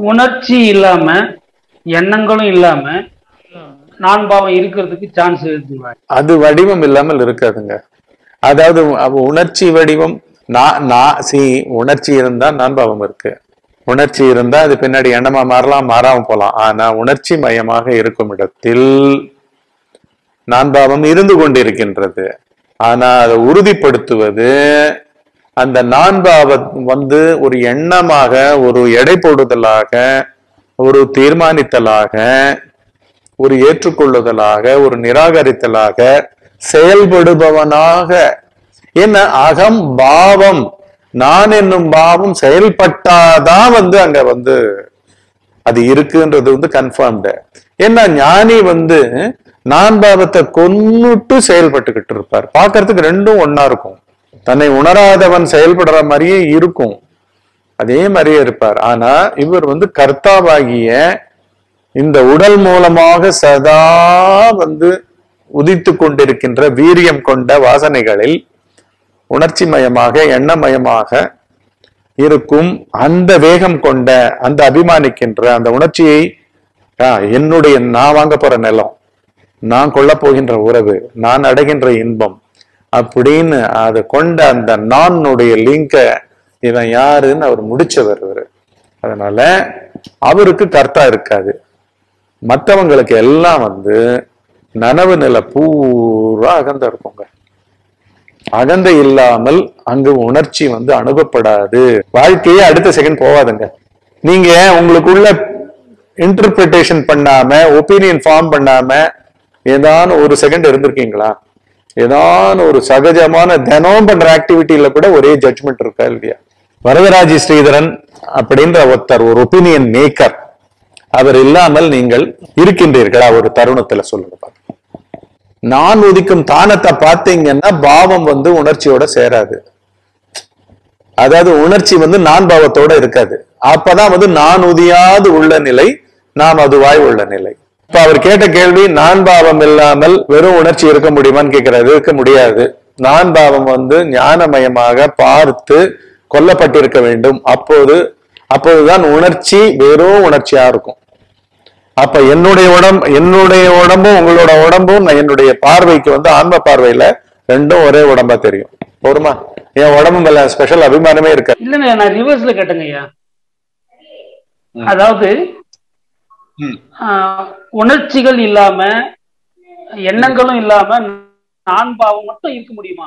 உணர்ச்சி இல்லாம எண்ணங்களும் இல்லாம நான் பாவம் இருக்கிறதுக்கு சான்ஸ் இருக்குங்களா அது வடிவம் இல்லாமல் இருக்காதுங்க அதாவது அவ உணர்ச்சி வடிவம் நான் நான் சி உணர்ச்சி இருந்தா நான் பாவம் இருக்கு உணர்ச்சி இருந்தா அது பின்னாடி எண்ணமா மாறலாம் மாறாம போலாம் ஆனா உணர்ச்சி மயமாக இருக்கும் இடத்தில் நான் பாவம் இருந்து கொண்டிருக்கின்றது ஆனா அதை உறுதிப்படுத்துவது அந்த நான் பாவம் வந்து ஒரு எண்ணமாக ஒரு எடை போடுதலாக ஒரு தீர்மானித்தலாக ஒரு ஏற்றுக்கொள்ளுதலாக ஒரு நிராகரித்தலாக செயல்படுபவனாக என்ன அகம் பாவம் நான் என்னும் பாவம் செயல்பட்டாதான் வந்து அங்க வந்து அது இருக்குன்றது வந்து கன்ஃபார்ம்டு ஏன்னா ஞானி வந்து நான் பாவத்தை கொன்னுட்டு செயல்பட்டுக்கிட்டு இருப்பார் பார்க்கிறதுக்கு ரெண்டும் ஒண்ணா இருக்கும் தன்னை உணராதவன் செயல்படுற மாதிரியே இருக்கும் அதே மாதிரியே இருப்பார் ஆனா இவர் வந்து கர்த்தாவாகிய இந்த உடல் மூலமாக சதா வந்து உதித்து கொண்டிருக்கின்ற வீரியம் கொண்ட வாசனைகளில் உணர்ச்சி மயமாக எண்ணமயமாக இருக்கும் அந்த வேகம் கொண்ட அந்த அபிமானிக்கின்ற அந்த உணர்ச்சியை ஆ, என்னுடைய நான் வாங்க போற நிலம் நான் கொள்ள போகின்ற உறவு நான் அடைகின்ற இன்பம் அப்படின்னு அதை கொண்ட அந்த நானுடைய லிங்க இவன் யாருன்னு அவர் முடிச்சவர் இவரு அதனால அவருக்கு கர்த்தா இருக்காது மற்றவங்களுக்கு எல்லாம் வந்து நனவு நிலை பூரா அகந்த இருக்குங்க அகந்த இல்லாமல் அங்கு உணர்ச்சி வந்து அணுகப்படாது வாழ்க்கையே அடுத்த செகண்ட் போவாதுங்க நீங்க உங்களுக்குள்ள இன்டர்பிரிட்டேஷன் பண்ணாம ஒப்பீனியன் ஃபார்ம் பண்ணாம ஏதான ஒரு செகண்ட் இருந்திருக்கீங்களா ஏதான ஒரு சகஜமான தினம் பண்ற ஆக்டிவிட்டியில கூட ஒரே ஜட்ஜ்மெண்ட் இருக்கா இல்லையா வரதராஜி ஸ்ரீதரன் அப்படின்ற ஒருத்தர் ஒரு ஒப்பீனியன் மேக்கர் அவர் இல்லாமல் நீங்கள் இருக்கின்றீர்களா ஒரு தருணத்துல சொல்லுங்க பாருங்க. நான் உதிக்கும் தானத்தை பார்த்தீங்கன்னா பாவம் வந்து உணர்ச்சியோட சேராது அதாவது உணர்ச்சி வந்து நான் பாவத்தோட இருக்காது அப்பதான் வந்து நான் உதியாது உள்ள நிலை நாம் அதுவாய் உள்ள நிலை இப்ப அவர் கேட்ட கேள்வி நான் பாவம் இல்லாமல் வெறும் உணர்ச்சி இருக்க முடியுமான்னு கேட்கிறாரு இருக்க முடியாது நான் பாவம் வந்து ஞானமயமாக பார்த்து கொல்லப்பட்டிருக்க வேண்டும் அப்போது அப்போதுதான் உணர்ச்சி வெறும் உணர்ச்சியா இருக்கும் அப்ப என்னுடைய உடம்பு என்னுடைய உடம்பும் உங்களோட உடம்பும் நான் என்னுடைய பார்வைக்கு வந்து ஆன்ம பார்வையில ரெண்டும் ஒரே உடம்பா தெரியும் போருமா என் உடம்பு மேல ஸ்பெஷல் அபிமானமே இருக்காது இல்லைங்க நான் ரிவர்ஸ்ல கேட்டேங்க ஐயா அதாவது ஆஹ், உணர்ச்சிகள் இல்லாம எண்ணங்களும் இல்லாம நான் பாவம் மட்டும் இருக்க முடியுமா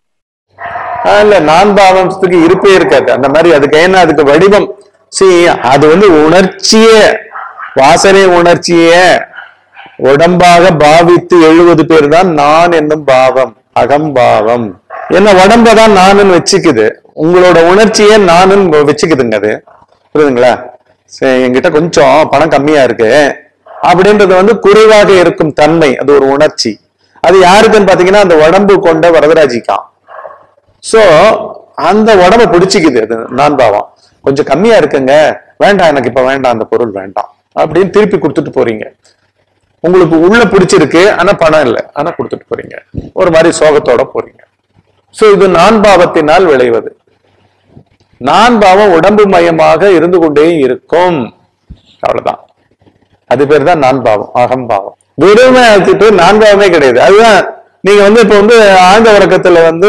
ஆஹ் இல்ல நான் பாவத்துக்கு இருப்பே இருக்காது அந்த மாதிரி அதுக்கு ஏன்னா அதுக்கு வடிவம் see அது வந்து உணர்ச்சிய வாசனை உணர்ச்சிய உடம்பாக பாவித்து எழுபது பேர் தான் நான் என்னும் பாவம் அகம்பாவம் என்ன உடம்ப தான் நானுன்னு வச்சுக்குது உங்களோட உணர்ச்சியே நானுன்னு வச்சுக்குதுங்க அது புரியுதுங்களா சரி என்கிட்ட கொஞ்சம் பணம் கம்மியா இருக்கு அப்படின்றது வந்து குறைவாக இருக்கும் தன்மை அது ஒரு உணர்ச்சி அது யாருக்குன்னு பாத்தீங்கன்னா அந்த உடம்பு கொண்ட வரதராஜிக்கான் சோ அந்த உடம்ப பிடிச்சிக்குது அது நான் பாவம் கொஞ்சம் கம்மியா இருக்குங்க வேண்டாம் எனக்கு இப்ப வேண்டாம் அந்த பொருள் வேண்டாம் அப்படின்னு திருப்பி கொடுத்துட்டு போறீங்க உங்களுக்கு உள்ள பிடிச்சிருக்கு ஆனா பணம் இல்லை ஆனா கொடுத்துட்டு போறீங்க ஒரு மாதிரி சோகத்தோட போறீங்க சோ இது நான் பாவத்தினால் விளைவது நான் பாவம் உடம்பு மயமாக இருந்து கொண்டே இருக்கும் அவ்வளவுதான் அது பேர் தான் நான் பாவம் அகம் பாவம் வெறுமை எடுத்துட்டு நான் பாவமே கிடையாது அதுதான் நீங்க வந்து இப்ப வந்து ஆழ்ந்த உறக்கத்துல வந்து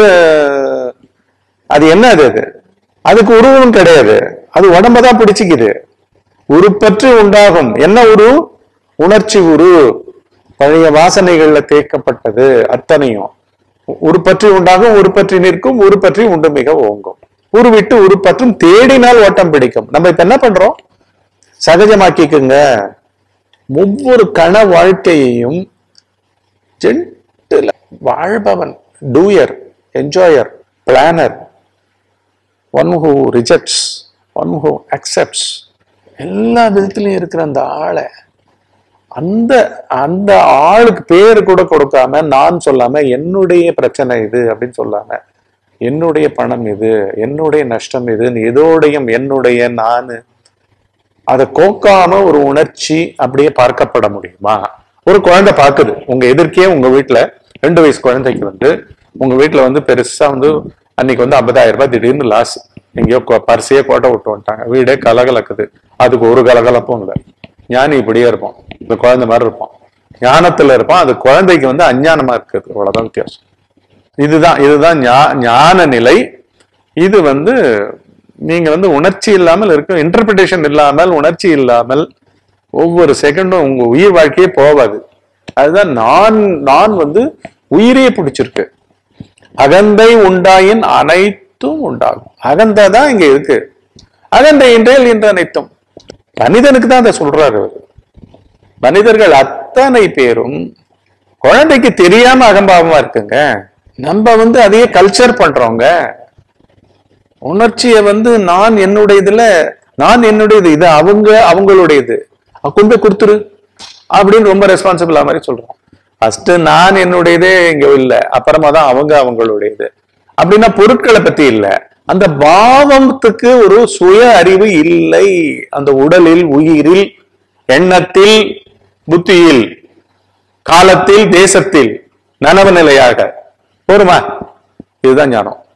அது என்ன அது அது அதுக்கு உருவம் கிடையாது அது உடம்ப தான் பிடிச்சிக்குது உருப்பற்று உண்டாகும் என்ன உரு உணர்ச்சி உரு பழைய வாசனைகள்ல தேக்கப்பட்டது அத்தனையும் உருப்பற்றி உண்டாகும் உருப்பற்றி நிற்கும் உருப்பற்றி உண்டு மிக ஓங்கும் உருவிட்டு உருப்பற்றும் தேடினால் ஓட்டம் பிடிக்கும் நம்ம இப்ப என்ன பண்றோம் சகஜமாக்கிக்குங்க ஒவ்வொரு கண வாழ்க்கையையும் ஜென்டில் வாழ்பவன் doer enjoyer planner one who rejects one who accepts எல்லா விதத்திலையும் இருக்கிற அந்த ஆளை அந்த அந்த ஆளுக்கு பேரு கூட கொடுக்காம நான் சொல்லாம என்னுடைய பிரச்சனை இது அப்படின்னு சொல்லாம என்னுடைய பணம் இது என்னுடைய நஷ்டம் இது எதோடையும் என்னுடைய நானு அதை கோக்காம ஒரு உணர்ச்சி அப்படியே பார்க்கப்பட முடியுமா ஒரு குழந்தை பார்க்குது உங்க எதிர்க்கே உங்க வீட்டுல ரெண்டு வயசு குழந்தைக்கு வந்து உங்க வீட்டுல வந்து பெருசா வந்து அன்னைக்கு வந்து ஐம்பதாயிரம் ரூபாய் திடீர்னு லாஸ் எங்கேயோ கொ- பரிசையே கோட்டை விட்டு வந்துட்டாங்க வீடே கலகலக்குது அதுக்கு ஒரு கலகலப்பும் இல்லை ஞானி இப்படியே இருப்பான் இந்த குழந்தை மாதிரி இருப்பான் ஞானத்துல இருப்பான் அது குழந்தைக்கு வந்து அஞ்ஞானமா இருக்குது அவ்வளவுதான் வித்தியாசம் இதுதான் இதுதான் ஞா- ஞான நிலை இது வந்து நீங்க வந்து உணர்ச்சி இல்லாமல் இருக்க இன்டர்பிரிட்டேஷன் இல்லாமல் உணர்ச்சி இல்லாமல் ஒவ்வொரு செகண்டும் உங்க உயிர் வாழ்க்கையே போவாது அதுதான் நான் நான் வந்து உயிரையே பிடிச்சிருக்கு அகந்தை உண்டாயின் அனைத்தும் உண்டாகும் அகந்தை தான் இங்க இருக்கு அகந்தை என்றேல் என்று அனைத்தும் மனிதனுக்கு தான் அதை சொல்றாரு அவரு மனிதர்கள் அத்தனை பேரும் குழந்தைக்கு தெரியாம அகம்பாவமா இருக்குங்க நம்ம வந்து அதையே கல்ச்சர் பண்றோங்க உணர்ச்சியை வந்து நான் என்னுடையதுல நான் என்னுடையது இது அவங்க அவங்களுடையது அஹ் கொண்டு போய் கொடுத்துரு அப்படின்னு ரொம்ப ரெஸ்பான்சிபிளா மாதிரி சொல்றோம் ஃபர்ஸ்ட் நான் என்னுடையதே இங்க இல்ல அப்புறமா தான் அவங்க அவங்களுடையது அப்படின்னா பொருட்களை பத்தி இல்ல அந்த பாவத்துக்கு ஒரு சுய அறிவு இல்லை அந்த உடலில் உயிரில் எண்ணத்தில் புத்தியில் காலத்தில் தேசத்தில் நனவு நிலையாக போருமா இதுதான் ஞானம்